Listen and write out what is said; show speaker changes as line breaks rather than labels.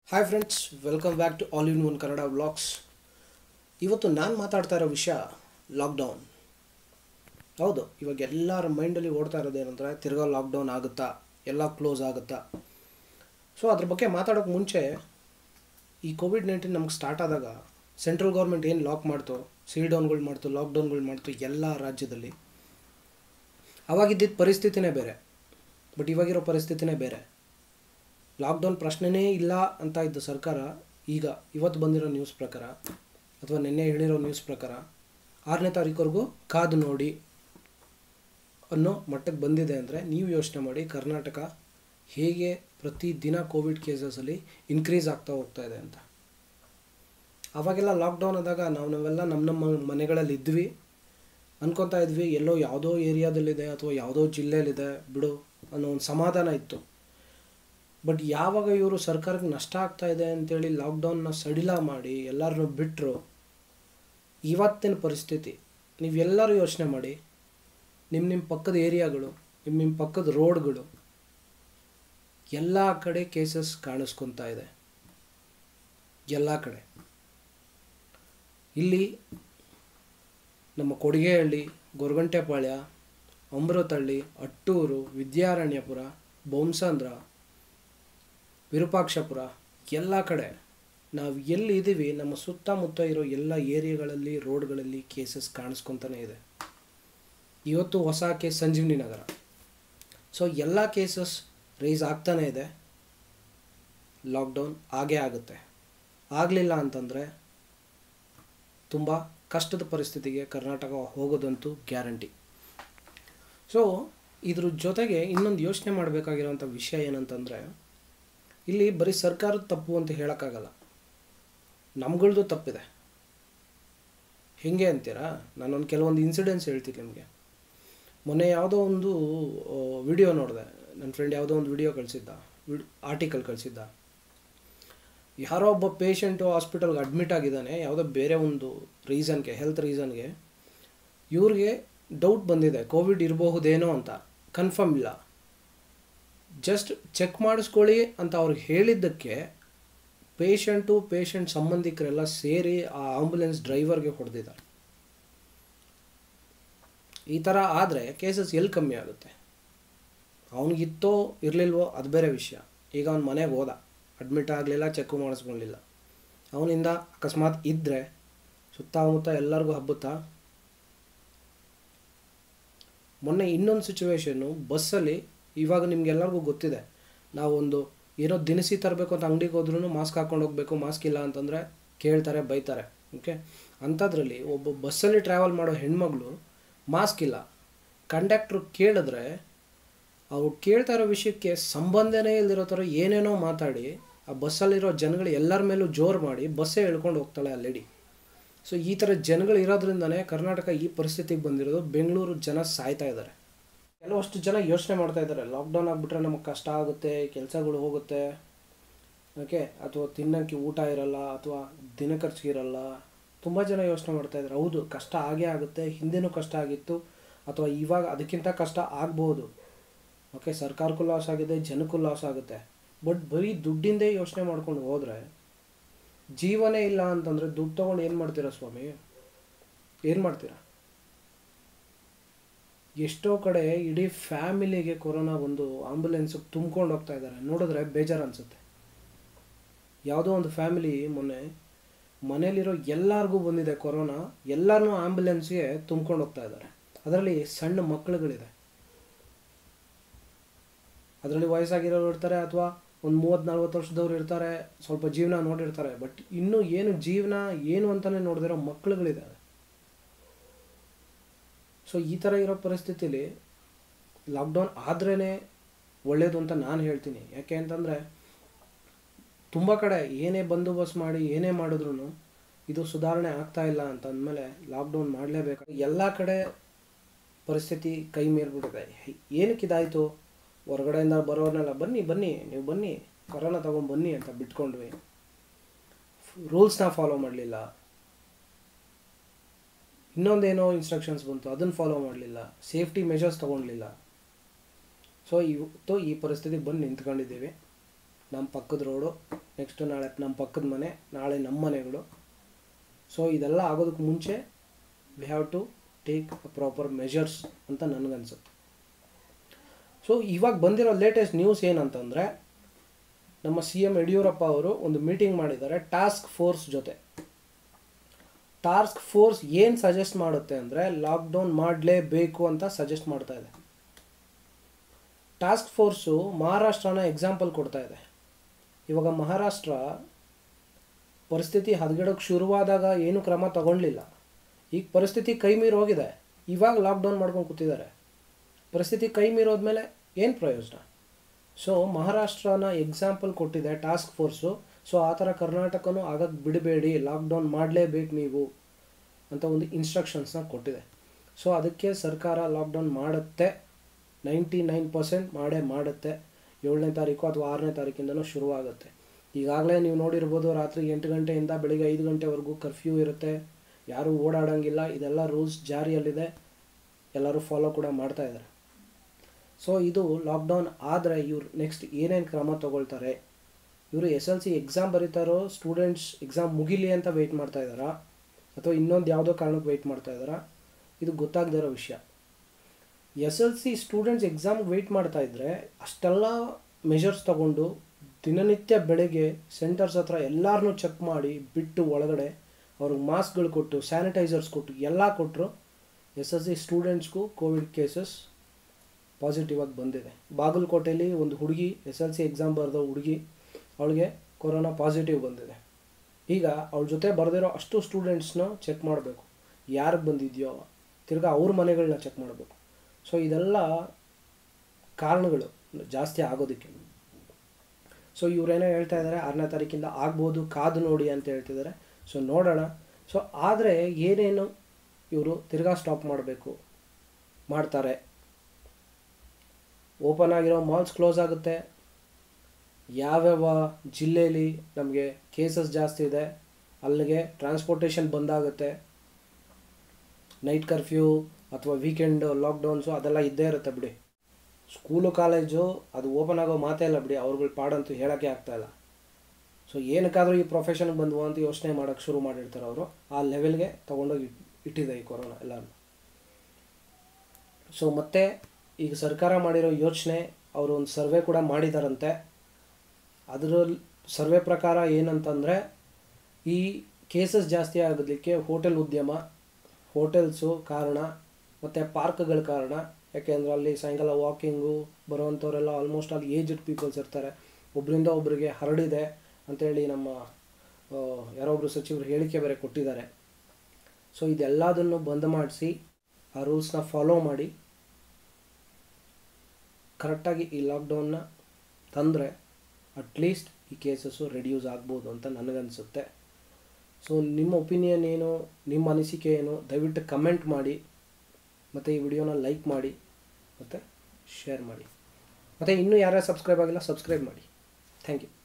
hi friends welcome back to all in one Kannada vlogs ಇವತ್ತು ನಾನು ಮಾತಾಡ್ತಾ ಇರೋ ವಿಷಯ ಲಾಕ್ಡೌನ್ ಹೌದು ಇವಾಗ ಎಲ್ಲರ ಮೈಂಡಲ್ಲಿ ಓಡ್ತಾ ಇರೋದು ಏನಂದರೆ ತಿರ್ಗಾ ಲಾಕ್ಡೌನ್ ಆಗುತ್ತಾ ಎಲ್ಲ ಕ್ಲೋಸ್ ಆಗುತ್ತಾ ಸೊ ಅದ್ರ ಬಗ್ಗೆ ಮಾತಾಡೋಕ್ಕೆ ಮುಂಚೆ ಈ ಕೋವಿಡ್ ನೈನ್ಟೀನ್ ನಮ್ಗೆ ಸ್ಟಾರ್ಟ್ ಆದಾಗ ಸೆಂಟ್ರಲ್ ಗೌರ್ಮೆಂಟ್ ಏನು ಲಾಕ್ ಮಾಡ್ತು ಸೀಲ್ ಡೌನ್ಗಳು ಮಾಡ್ತು ಲಾಕ್ಡೌನ್ಗಳು ಮಾಡ್ತು ಎಲ್ಲ ರಾಜ್ಯದಲ್ಲಿ ಅವಾಗಿದ್ದಿದ್ದ ಪರಿಸ್ಥಿತಿನೇ ಬೇರೆ ಬಟ್ ಇವಾಗಿರೋ ಪರಿಸ್ಥಿತಿನೇ ಬೇರೆ ಲಾಕ್ಡೌನ್ ಪ್ರಶ್ನೆನೇ ಇಲ್ಲ ಅಂತ ಇದ್ದ ಸರ್ಕಾರ ಈಗ ಇವತ್ತು ಬಂದಿರೋ ನ್ಯೂಸ್ ಪ್ರಕಾರ ಅಥವಾ ನಿನ್ನೆ ಹೇಳಿರೋ ನ್ಯೂಸ್ ಪ್ರಕಾರ ಆರನೇ ತಾರೀಕುವರೆಗೂ ಕಾದು ನೋಡಿ ಅನ್ನೋ ಮಟ್ಟಕ್ಕೆ ಬಂದಿದೆ ಅಂದರೆ ನೀವು ಯೋಚನೆ ಮಾಡಿ ಕರ್ನಾಟಕ ಹೇಗೆ ಪ್ರತಿದಿನ ಕೋವಿಡ್ ಕೇಸಸಲ್ಲಿ ಇನ್ಕ್ರೀಸ್ ಆಗ್ತಾ ಹೋಗ್ತಾ ಇದೆ ಅಂತ ಅವಾಗೆಲ್ಲ ಲಾಕ್ಡೌನ್ ಆದಾಗ ನಾವು ನಾವೆಲ್ಲ ನಮ್ಮ ನಮ್ಮ ಮನೆಗಳಲ್ಲಿ ಇದ್ವಿ ಅನ್ಕೊತಾ ಇದ್ವಿ ಎಲ್ಲೋ ಯಾವುದೋ ಏರಿಯಾದಲ್ಲಿದೆ ಅಥವಾ ಯಾವುದೋ ಜಿಲ್ಲೆಯಲ್ಲಿದೆ ಬಿಡು ಅನ್ನೋ ಒಂದು ಸಮಾಧಾನ ಇತ್ತು ಬಟ್ ಯಾವಾಗ ಇವರು ಸರ್ಕಾರಕ್ಕೆ ನಷ್ಟ ಆಗ್ತಾ ಇದೆ ಅಂತೇಳಿ ಲಾಕ್ಡೌನ್ನ ಸಡಿಲ ಮಾಡಿ ಎಲ್ಲರನ್ನೂ ಬಿಟ್ಟರು ಇವತ್ತಿನ ಪರಿಸ್ಥಿತಿ ನೀವೆಲ್ಲರೂ ಯೋಚನೆ ಮಾಡಿ ನಿಮ್ಮ ನಿಮ್ಮ ಪಕ್ಕದ ಏರಿಯಾಗಳು ನಿಮ್ಮ ನಿಮ್ಮ ಪಕ್ಕದ ರೋಡ್ಗಳು ಎಲ್ಲ ಕಡೆ ಕೇಸಸ್ ಕಾಣಿಸ್ಕೊತಾ ಇದೆ ಎಲ್ಲ ಕಡೆ ಇಲ್ಲಿ ನಮ್ಮ ಕೊಡಿಗೆಹಳ್ಳಿ ಗೊರಗಂಟೆಪಾಳ್ಯ ಅಮೃತಹಳ್ಳಿ ಅಟ್ಟೂರು ವಿದ್ಯಾರಣ್ಯಪುರ ಬೊಮ್ಸಂದ್ರ ವಿರೂಪಾಕ್ಷಪುರ ಎಲ್ಲ ಕಡೆ ನಾವು ಎಲ್ಲಿ ಇದ್ದೀವಿ ನಮ್ಮ ಸುತ್ತಮುತ್ತ ಇರೋ ಎಲ್ಲ ಏರಿಯಾಗಳಲ್ಲಿ ರೋಡ್ಗಳಲ್ಲಿ ಕೇಸಸ್ ಕಾಣಿಸ್ಕೊತಾನೆ ಇದೆ ಇವತ್ತು ಹೊಸ ಕೇಸ್ ಸಂಜೀವಿನಿ ನಗರ ಸೊ ಎಲ್ಲ ಕೇಸಸ್ ರೈಸ್ ಆಗ್ತಾನೆ ಇದೆ ಲಾಕ್ಡೌನ್ ಆಗೇ ಆಗುತ್ತೆ ಆಗಲಿಲ್ಲ ಅಂತಂದರೆ ತುಂಬ ಕಷ್ಟದ ಪರಿಸ್ಥಿತಿಗೆ ಕರ್ನಾಟಕ ಹೋಗೋದಂತೂ ಗ್ಯಾರಂಟಿ ಸೊ ಇದ್ರ ಜೊತೆಗೆ ಇನ್ನೊಂದು ಯೋಚನೆ ಮಾಡಬೇಕಾಗಿರೋಂಥ ವಿಷಯ ಏನಂತಂದರೆ ಇಲ್ಲಿ ಬರೀ ಸರ್ಕಾರದ ತಪ್ಪು ಅಂತ ಹೇಳೋಕ್ಕಾಗಲ್ಲ ನಮ್ಗಳದ್ದು ತಪ್ಪಿದೆ ಹೇಗೆ ಅಂತೀರಾ ನಾನೊಂದು ಕೆಲವೊಂದು ಇನ್ಸಿಡೆನ್ಸ್ ಹೇಳ್ತೀನಿ ನಿಮಗೆ ಮೊನ್ನೆ ಯಾವುದೋ ಒಂದು ವಿಡಿಯೋ ನೋಡಿದೆ ನನ್ನ ಫ್ರೆಂಡ್ ಯಾವುದೋ ಒಂದು ವಿಡಿಯೋ ಕಳಿಸಿದ್ದ ವಿಡ್ ಆರ್ಟಿಕಲ್ ಕಳಿಸಿದ್ದ ಯಾರೋ ಒಬ್ಬ ಪೇಷಂಟು ಹಾಸ್ಪಿಟಲ್ಗೆ ಅಡ್ಮಿಟ್ ಆಗಿದ್ದಾನೆ ಯಾವುದೋ ಬೇರೆ ಒಂದು ರೀಸನ್ಗೆ ಹೆಲ್ತ್ ರೀಸನ್ಗೆ ಇವ್ರಿಗೆ ಡೌಟ್ ಬಂದಿದೆ ಕೋವಿಡ್ ಇರಬಹುದೇನೋ ಅಂತ ಕನ್ಫರ್ಮ್ ಇಲ್ಲ ಜಸ್ಟ್ ಚೆಕ್ ಮಾಡಿಸ್ಕೊಳ್ಳಿ ಅಂತ ಅವ್ರಿಗೆ ಹೇಳಿದ್ದಕ್ಕೆ ಪೇಷಂಟು ಪೇಷಂಟ್ ಸಂಬಂಧಿಕರೆಲ್ಲ ಸೇರಿ ಆ ಆಂಬುಲೆನ್ಸ್ ಡ್ರೈವರ್ಗೆ ಹೊಡೆದಿದ್ದಾರೆ ಈ ಥರ ಆದರೆ ಕೇಸಸ್ ಎಲ್ಲಿ ಕಮ್ಮಿ ಆಗುತ್ತೆ ಅವನಿಗಿತ್ತೋ ಇರಲಿಲ್ವೋ ಅದು ಬೇರೆ ವಿಷಯ ಈಗ ಅವ್ನ ಮನೆಗೆ ಹೋದ ಅಡ್ಮಿಟ್ ಆಗಲಿಲ್ಲ ಚೆಕ್ಕು ಮಾಡಿಸ್ಕೊಳ್ಳಿಲ್ಲ ಅವನಿಂದ ಅಕಸ್ಮಾತ್ ಇದ್ದರೆ ಸುತ್ತಮುತ್ತ ಎಲ್ಲರಿಗೂ ಹಬ್ಬುತ್ತಾ ಮೊನ್ನೆ ಇನ್ನೊಂದು ಸಿಚುವೇಶನ್ನು ಬಸ್ಸಲ್ಲಿ ಇವಾಗ ನಿಮ್ಗೆಲ್ಲರಿಗೂ ಗೊತ್ತಿದೆ ನಾವೊಂದು ಏನೋ ದಿನಸಿ ತರಬೇಕು ಅಂತ ಅಂಗಡಿಗೆ ಹೋದ್ರೂ ಮಾಸ್ಕ್ ಹಾಕ್ಕೊಂಡು ಹೋಗಬೇಕು ಮಾಸ್ಕ್ ಇಲ್ಲ ಅಂತಂದರೆ ಕೇಳ್ತಾರೆ ಬೈತಾರೆ ಓಕೆ ಅಂಥದ್ರಲ್ಲಿ ಒಬ್ಬ ಬಸ್ಸಲ್ಲಿ ಟ್ರಾವೆಲ್ ಮಾಡೋ ಹೆಣ್ಮಗಳು ಮಾಸ್ಕ್ ಇಲ್ಲ ಕಂಡಕ್ಟ್ರು ಕೇಳಿದ್ರೆ ಅವ್ರು ಕೇಳ್ತಾ ಇರೋ ವಿಷಯಕ್ಕೆ ಸಂಬಂಧನೇ ಇಲ್ದಿರೋ ಥರ ಏನೇನೋ ಮಾತಾಡಿ ಆ ಬಸ್ಸಲ್ಲಿರೋ ಜನಗಳು ಎಲ್ಲರ ಮೇಲೂ ಜೋರು ಮಾಡಿ ಬಸ್ಸೇ ಎಳ್ಕೊಂಡು ಹೋಗ್ತಾಳೆ ಆ ಲೇಡಿ ಸೊ ಈ ಥರ ಜನಗಳು ಇರೋದ್ರಿಂದನೇ ಕರ್ನಾಟಕ ಈ ಪರಿಸ್ಥಿತಿಗೆ ಬಂದಿರೋದು ಬೆಂಗಳೂರು ಜನ ಸಾಯ್ತಾ ಇದ್ದಾರೆ ಕೆಲವಷ್ಟು ಜನ ಯೋಚನೆ ಮಾಡ್ತಾ ಇದ್ದಾರೆ ಲಾಕ್ಡೌನ್ ಆಗಿಬಿಟ್ರೆ ನಮಗೆ ಕಷ್ಟ ಆಗುತ್ತೆ ಕೆಲಸಗಳು ಹೋಗುತ್ತೆ ಓಕೆ ಅಥವಾ ತಿನ್ನೋಕ್ಕೆ ಊಟ ಇರಲ್ಲ ಅಥವಾ ದಿನ ಖರ್ಚಿಗೆ ಇರಲ್ಲ ತುಂಬ ಜನ ಯೋಚನೆ ಮಾಡ್ತಾ ಇದ್ದಾರೆ ಹೌದು ಕಷ್ಟ ಆಗೇ ಆಗುತ್ತೆ ಹಿಂದೆನೂ ಕಷ್ಟ ಆಗಿತ್ತು ಅಥವಾ ಇವಾಗ ಅದಕ್ಕಿಂತ ಕಷ್ಟ ಆಗ್ಬೋದು ಓಕೆ ಸರ್ಕಾರಕ್ಕೂ ಲಾಸ್ ಆಗಿದೆ ಜನಕ್ಕೂ ಲಾಸ್ ಆಗುತ್ತೆ ಬಟ್ ಬರೀ ದುಡ್ಡಿಂದೇ ಯೋಚನೆ ಮಾಡ್ಕೊಂಡು ಹೋದರೆ ಜೀವನೇ ಇಲ್ಲ ಅಂತಂದರೆ ದುಡ್ಡು ತೊಗೊಂಡು ಏನು ಮಾಡ್ತೀರಾ ಸ್ವಾಮಿ ಏನು ಮಾಡ್ತೀರಾ ಎಷ್ಟೋ ಕಡೆ ಇಡೀ ಫ್ಯಾಮಿಲಿಗೆ ಕೊರೋನಾ ಬಂದು ಆಂಬುಲೆನ್ಸಿಗೆ ತುಂಬ್ಕೊಂಡು ಹೋಗ್ತಾ ಇದ್ದಾರೆ ನೋಡಿದ್ರೆ ಬೇಜಾರು ಅನಿಸುತ್ತೆ ಯಾವುದೋ ಒಂದು ಫ್ಯಾಮಿಲಿ ಮೊನ್ನೆ ಮನೇಲಿರೋ ಎಲ್ಲರಿಗೂ ಬಂದಿದೆ ಕೊರೋನಾ ಎಲ್ಲರನ್ನೂ ಆಂಬುಲೆನ್ಸ್ಗೆ ತುಂಬ್ಕೊಂಡು ಹೋಗ್ತಾ ಇದ್ದಾರೆ ಅದರಲ್ಲಿ ಸಣ್ಣ ಮಕ್ಕಳುಗಳಿದೆ ಅದರಲ್ಲಿ ವಯಸ್ಸಾಗಿರೋರು ಇರ್ತಾರೆ ಅಥವಾ ಒಂದು ಮೂವತ್ತು ನಲ್ವತ್ತು ವರ್ಷದವ್ರು ಇರ್ತಾರೆ ಸ್ವಲ್ಪ ಜೀವನ ನೋಡಿರ್ತಾರೆ ಬಟ್ ಇನ್ನೂ ಏನು ಜೀವನ ಏನು ಅಂತಲೇ ನೋಡಿದಿರೋ ಮಕ್ಕಳುಗಳಿದ್ದಾವೆ ಸೊ ಈ ಥರ ಇರೋ ಪರಿಸ್ಥಿತಿಲಿ ಲಾಕ್ಡೌನ್ ಆದ್ರೇ ಒಳ್ಳೆಯದು ಅಂತ ನಾನು ಹೇಳ್ತೀನಿ ಯಾಕೆ ಅಂತಂದರೆ ತುಂಬ ಕಡೆ ಏನೇ ಬಂದೋಬಸ್ತ್ ಮಾಡಿ ಏನೇ ಮಾಡಿದ್ರು ಇದು ಸುಧಾರಣೆ ಆಗ್ತಾ ಇಲ್ಲ ಅಂತ ಅಂದಮೇಲೆ ಲಾಕ್ಡೌನ್ ಮಾಡಲೇಬೇಕು ಎಲ್ಲ ಕಡೆ ಪರಿಸ್ಥಿತಿ ಕೈ ಮೀರ್ಬಿಟ್ಟಿದೆ ಏನಕ್ಕೆ ಇದಾಯಿತು ಹೊರಗಡೆಯಿಂದ ಬರೋರ್ನೆಲ್ಲ ಬನ್ನಿ ಬನ್ನಿ ನೀವು ಬನ್ನಿ ಕೊರೋನಾ ತೊಗೊಂಡು ಬನ್ನಿ ಅಂತ ಬಿಟ್ಕೊಂಡ್ವಿ ರೂಲ್ಸ್ನ ಫಾಲೋ ಮಾಡಲಿಲ್ಲ ಇನ್ನೊಂದೇನೋ ಇನ್ಸ್ಟ್ರಕ್ಷನ್ಸ್ ಬಂತು ಅದನ್ನು ಫಾಲೋ ಮಾಡಲಿಲ್ಲ ಸೇಫ್ಟಿ ಮೆಷರ್ಸ್ ತೊಗೊಳ್ಲಿಲ್ಲ ಸೊ ಇವತ್ತು ಈ ಪರಿಸ್ಥಿತಿಗೆ ಬಂದು ನಿಂತ್ಕೊಂಡಿದ್ದೀವಿ ನಮ್ಮ ಪಕ್ಕದ ರೋಡು ನೆಕ್ಸ್ಟು ನಾಳೆ ನಮ್ಮ ಪಕ್ಕದ ಮನೆ ನಾಳೆ ನಮ್ಮ ಮನೆಗಳು ಸೊ ಇದೆಲ್ಲ ಆಗೋದಕ್ಕೆ ಮುಂಚೆ we have to take proper measures ಅಂತ ನನಗನ್ಸುತ್ತೆ ಸೊ ಇವಾಗ ಬಂದಿರೋ ಲೇಟೆಸ್ಟ್ ನ್ಯೂಸ್ ಏನಂತಂದರೆ ನಮ್ಮ ಸಿ ಎಂ ಯಡಿಯೂರಪ್ಪ ಅವರು ಒಂದು ಮೀಟಿಂಗ್ ಮಾಡಿದ್ದಾರೆ ಟಾಸ್ಕ್ ಫೋರ್ಸ್ ಜೊತೆ ಟಾಸ್ಕ್ ಫೋರ್ಸ್ ಏನು ಸಜೆಸ್ಟ್ ಮಾಡುತ್ತೆ ಅಂದರೆ ಲಾಕ್ಡೌನ್ ಮಾಡಲೇಬೇಕು ಅಂತ ಸಜೆಸ್ಟ್ ಮಾಡ್ತಾ ಇದೆ ಟಾಸ್ಕ್ ಫೋರ್ಸು ಮಹಾರಾಷ್ಟ್ರನ ಎಕ್ಸಾಂಪಲ್ ಕೊಡ್ತಾ ಇದೆ ಇವಾಗ ಮಹಾರಾಷ್ಟ್ರ ಪರಿಸ್ಥಿತಿ ಹದಗೆಡೋಕ್ಕೆ ಶುರುವಾದಾಗ ಏನು ಕ್ರಮ ತಗೊಳ್ಳಿಲ್ಲ ಈಗ ಪರಿಸ್ಥಿತಿ ಕೈ ಮೀರಿ ಹೋಗಿದೆ ಇವಾಗ ಲಾಕ್ಡೌನ್ ಮಾಡ್ಕೊಂಡು ಕೂತಿದ್ದಾರೆ ಪರಿಸ್ಥಿತಿ ಕೈ ಮೀರೋದ್ಮೇಲೆ ಏನು ಪ್ರಯೋಜನ ಸೊ ಮಹಾರಾಷ್ಟ್ರನ ಎಕ್ಸಾಂಪಲ್ ಕೊಟ್ಟಿದೆ ಟಾಸ್ಕ್ ಫೋರ್ಸು ಸೊ ಆ ಥರ ಕರ್ನಾಟಕನೂ ಆಗಕ್ಕೆ ಬಿಡಬೇಡಿ ಲಾಕ್ಡೌನ್ ಮಾಡಲೇಬೇಕು ನೀವು ಅಂತ ಒಂದು ಇನ್ಸ್ಟ್ರಕ್ಷನ್ಸ್ನ ಕೊಟ್ಟಿದೆ ಸೊ ಅದಕ್ಕೆ ಸರ್ಕಾರ ಲಾಕ್ಡೌನ್ ಮಾಡುತ್ತೆ ನೈಂಟಿ ನೈನ್ ಪರ್ಸೆಂಟ್ ಮಾಡೇ ಮಾಡುತ್ತೆ ಏಳನೇ ತಾರೀಕು ಅಥವಾ ಆರನೇ ತಾರೀಕಿಂದನೂ ಶುರುವಾಗುತ್ತೆ ಈಗಾಗಲೇ ನೀವು ನೋಡಿರ್ಬೋದು ರಾತ್ರಿ ಎಂಟು ಗಂಟೆಯಿಂದ ಬೆಳಿಗ್ಗೆ ಐದು ಗಂಟೆವರೆಗೂ ಕರ್ಫ್ಯೂ ಇರುತ್ತೆ ಯಾರೂ ಓಡಾಡೋಂಗಿಲ್ಲ ಇದೆಲ್ಲ ರೂಲ್ಸ್ ಜಾರಿಯಲ್ಲಿದೆ ಎಲ್ಲರೂ ಫಾಲೋ ಕೂಡ ಮಾಡ್ತಾ ಇದ್ದಾರೆ ಸೊ ಇದು ಲಾಕ್ಡೌನ್ ಆದರೆ ಇವ್ರು ನೆಕ್ಸ್ಟ್ ಏನೇನು ಕ್ರಮ ತಗೊಳ್ತಾರೆ ಇವರು ಎಸ್ ಎಲ್ ಸಿ ಎಕ್ಸಾಮ್ ಬರೀತಾರೋ ಸ್ಟೂಡೆಂಟ್ಸ್ ಎಕ್ಸಾಮ್ ಮುಗಿಲಿ ಅಂತ ವೆಯ್ಟ್ ಮಾಡ್ತಾ ಇದ್ದಾರಾ ಅಥವಾ ಇನ್ನೊಂದು ಯಾವುದೋ ಕಾರಣಕ್ಕೆ ವೆಯ್ಟ್ ಮಾಡ್ತಾ ಇದ್ದಾರಾ ಇದು ಗೊತ್ತಾಗದೇ ಇರೋ ವಿಷಯ ಎಸ್ ಎಲ್ ಸಿ ಸ್ಟೂಡೆಂಟ್ಸ್ ಎಕ್ಸಾಮ್ಗೆ ವೆಯ್ಟ್ ಮಾಡ್ತಾ ಇದ್ದರೆ ಅಷ್ಟೆಲ್ಲ ಮೆಷರ್ಸ್ ತಗೊಂಡು ದಿನನಿತ್ಯ ಬೆಳಗ್ಗೆ ಸೆಂಟರ್ಸ್ ಹತ್ರ ಎಲ್ಲರನ್ನೂ ಚೆಕ್ ಮಾಡಿ ಬಿಟ್ಟು ಒಳಗಡೆ ಅವ್ರಿಗೆ ಮಾಸ್ಕ್ಗಳು ಕೊಟ್ಟು ಸ್ಯಾನಿಟೈಸರ್ಸ್ ಕೊಟ್ಟು ಎಲ್ಲ ಕೊಟ್ಟರು ಎಸ್ ಎಸ್ ಸಿ ಸ್ಟೂಡೆಂಟ್ಸ್ಗೂ ಕೋವಿಡ್ ಕೇಸಸ್ ಪಾಸಿಟಿವ್ ಆಗಿ ಬಂದಿದೆ ಬಾಗಲಕೋಟೆಯಲ್ಲಿ ಒಂದು ಹುಡುಗಿ ಎಸ್ ಎಲ್ ಸಿ ಎಕ್ಸಾಮ್ ಬರೆದೋ ಹುಡುಗಿ ಅವಳಿಗೆ ಕೊರೋನಾ ಪಾಸಿಟಿವ್ ಬಂದಿದೆ ಈಗ ಅವಳ ಜೊತೆ ಬರೆದಿರೋ ಅಷ್ಟು ಸ್ಟೂಡೆಂಟ್ಸ್ನ ಚೆಕ್ ಮಾಡಬೇಕು ಯಾರಿಗೆ ಬಂದಿದೆಯೋ ತಿರ್ಗಾ ಅವ್ರ ಮನೆಗಳನ್ನ ಚೆಕ್ ಮಾಡಬೇಕು ಸೊ ಇದೆಲ್ಲ ಕಾರಣಗಳು ಜಾಸ್ತಿ ಆಗೋದಕ್ಕೆ ಸೊ ಇವರೇನೋ ಹೇಳ್ತಾ ಇದ್ದಾರೆ ಆರನೇ ತಾರೀಕಿಂದ ಆಗ್ಬೋದು ಕಾದು ನೋಡಿ ಅಂತ ಹೇಳ್ತಿದ್ದಾರೆ ಸೊ ನೋಡೋಣ ಸೊ ಆದರೆ ಏನೇನು ಇವರು ತಿರ್ಗಾ ಸ್ಟಾಪ್ ಮಾಡಬೇಕು ಮಾಡ್ತಾರೆ ಓಪನ್ ಆಗಿರೋ ಮಾಲ್ಸ್ ಕ್ಲೋಸ್ ಆಗುತ್ತೆ ಯಾವ್ಯಾವ ಜಿಲ್ಲೆಯಲ್ಲಿ ನಮಗೆ ಕೇಸಸ್ ಜಾಸ್ತಿ ಇದೆ ಅಲ್ಲಿಗೆ ಟ್ರಾನ್ಸ್ಪೋರ್ಟೇಷನ್ ಬಂದಾಗುತ್ತೆ ನೈಟ್ ಕರ್ಫ್ಯೂ ಅಥವಾ ವೀಕೆಂಡ್ ಲಾಕ್ಡೌನ್ಸು ಅದೆಲ್ಲ ಇದ್ದೇ ಇರುತ್ತೆ ಬಿಡಿ ಸ್ಕೂಲು ಕಾಲೇಜು ಅದು ಓಪನ್ ಆಗೋ ಮಾತೇ ಇಲ್ಲ ಬಿಡಿ ಅವ್ರುಗಳ ಪಾಡಂತೂ ಹೇಳೋಕ್ಕೆ ಆಗ್ತಾಯಿಲ್ಲ ಸೊ ಏನಕ್ಕಾದರೂ ಈ ಪ್ರೊಫೆಷನ್ಗೆ ಬಂದ್ವು ಅಂತ ಯೋಚನೆ ಮಾಡೋಕ್ಕೆ ಶುರು ಮಾಡಿರ್ತಾರೆ ಅವರು ಆ ಲೆವೆಲ್ಗೆ ತೊಗೊಂಡೋಗಿ ಇಟ್ಟಿದೆ ಈ ಕೊರೋನಾ ಎಲ್ಲರೂ ಸೊ ಮತ್ತೆ ಈಗ ಸರ್ಕಾರ ಮಾಡಿರೋ ಯೋಚನೆ ಅವರು ಒಂದು ಸರ್ವೆ ಕೂಡ ಮಾಡಿದಾರಂತೆ ಅದರಲ್ಲಿ ಸರ್ವೆ ಪ್ರಕಾರ ಏನಂತಂದರೆ ಈ ಕೇಸಸ್ ಜಾಸ್ತಿ ಆಗೋದಕ್ಕೆ ಹೋಟೆಲ್ ಉದ್ಯಮ ಹೋಟೆಲ್ಸು ಕಾರಣ ಮತ್ತು ಪಾರ್ಕ್ಗಳ ಕಾರಣ ಯಾಕೆಂದರೆ ಅಲ್ಲಿ ಸಾಯಂಕಾಲ ವಾಕಿಂಗು ಬರುವಂಥವರೆಲ್ಲ ಆಲ್ಮೋಸ್ಟ್ ಅಲ್ಲಿ ಏಜ್ಡ್ ಪೀಪಲ್ಸ್ ಇರ್ತಾರೆ ಒಬ್ಬರಿಂದ ಒಬ್ಬರಿಗೆ ಹರಡಿದೆ ಅಂತೇಳಿ ನಮ್ಮ ಯಾರೊಬ್ಬರು ಸಚಿವರು ಹೇಳಿಕೆ ಬೇರೆ ಕೊಟ್ಟಿದ್ದಾರೆ ಸೊ ಇದೆಲ್ಲದನ್ನು ಬಂದ್ ಮಾಡಿಸಿ ಆ ರೂಲ್ಸ್ನ ಫಾಲೋ ಮಾಡಿ ಕರೆಕ್ಟಾಗಿ ಈ ಲಾಕ್ಡೌನ್ನ ತಂದರೆ ಅಟ್ಲೀಸ್ಟ್ ಈ ಕೇಸಸ್ಸು ರೆಡ್ಯೂಸ್ ಆಗ್ಬೋದು ಅಂತ ನನಗನ್ಸುತ್ತೆ ಸೊ ನಿಮ್ಮ ಒಪಿನಿಯನ್ ಏನು ನಿಮ್ಮ ಅನಿಸಿಕೆ ಏನು ದಯವಿಟ್ಟು ಕಮೆಂಟ್ ಮಾಡಿ ಮತ್ತು ಈ ವಿಡಿಯೋನ ಲೈಕ್ ಮಾಡಿ ಮತ್ತು ಶೇರ್ ಮಾಡಿ ಮತ್ತು ಇನ್ನೂ ಯಾರ್ಯಾರು ಸಬ್ಸ್ಕ್ರೈಬ್ ಆಗಿಲ್ಲ ಸಬ್ಸ್ಕ್ರೈಬ್ ಮಾಡಿ ಥ್ಯಾಂಕ್ ಯು